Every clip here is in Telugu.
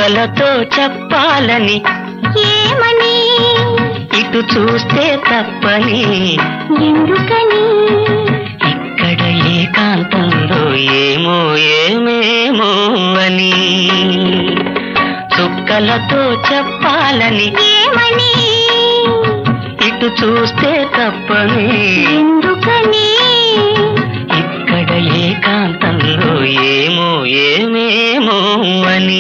చుక్కలతో చెప్పాలని ఏమని ఇటు చూస్తే తప్పని ఎందుకని ఇక్కడ ఏకాంతంలో ఏమో ఏమేమో అని చుక్కలతో చెప్పాలని ఏమని ఇటు చూస్తే తప్పని ఎందుకని ఇక్కడ ఏకాంతంలో ఏమో ఏమేమో అని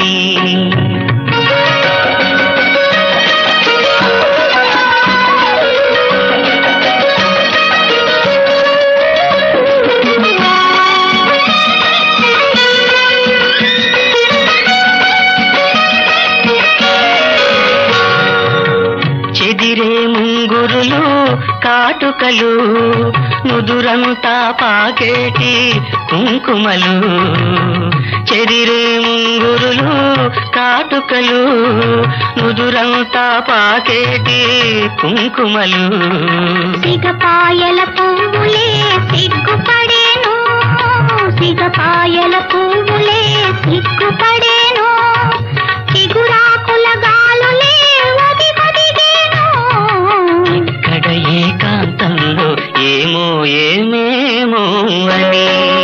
చెదిరే ముంగురులు కాటుకలు నుదురంతా పాకేటి కుంకుమలు చెదిరే ముంగురులు కాటుకలు నుదురంతా పాకేటి కుంకుమలు సిగపాయల పువ్వులే సిగ్గుపడేను సిగపాయల పువ్వులే సిగ్గుపడేను చిగురాకుల గాలులే ఒదిగొదిగేను ఇక్కడ ఏకాంతంలో ఏమో ఏమేమో అని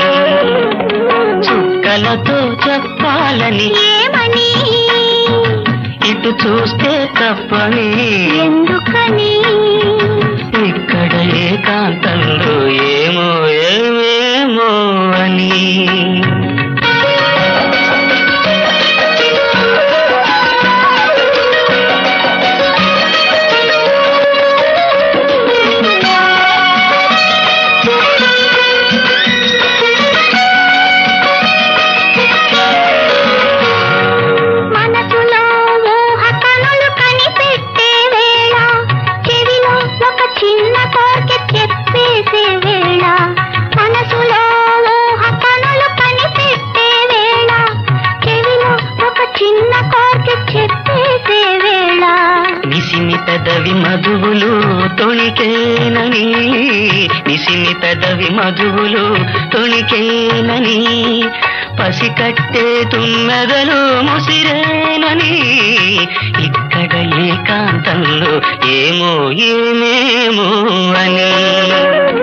చుక్కలతో చెప్పాలని ఏమని ఇటు చూస్తే తప్పని ఎందుకని ఇక్కడ ఏకాంతంలో ఏమో ఏమేమో అని మనసులో ఊహ కనులు కనిపెట్టే వేళ చెవిలో ఒక చిన్న కోరిక చెప్పేసే వేళ మనసులో ఊహ కనులు కనిపెట్టే వేళ చెవిలో ఒక చిన్న కోరిక చెప్పేసే వేళ నిసిమి పెదవి మధువులు తొణికేనని నిసిమి పెదవి మధువులు తొణికేనని పసికట్టే తుమ్మెదలు ముసిరేనని ఇక్కడ ఏకాంతంలో ఏమో ఏమేమో అని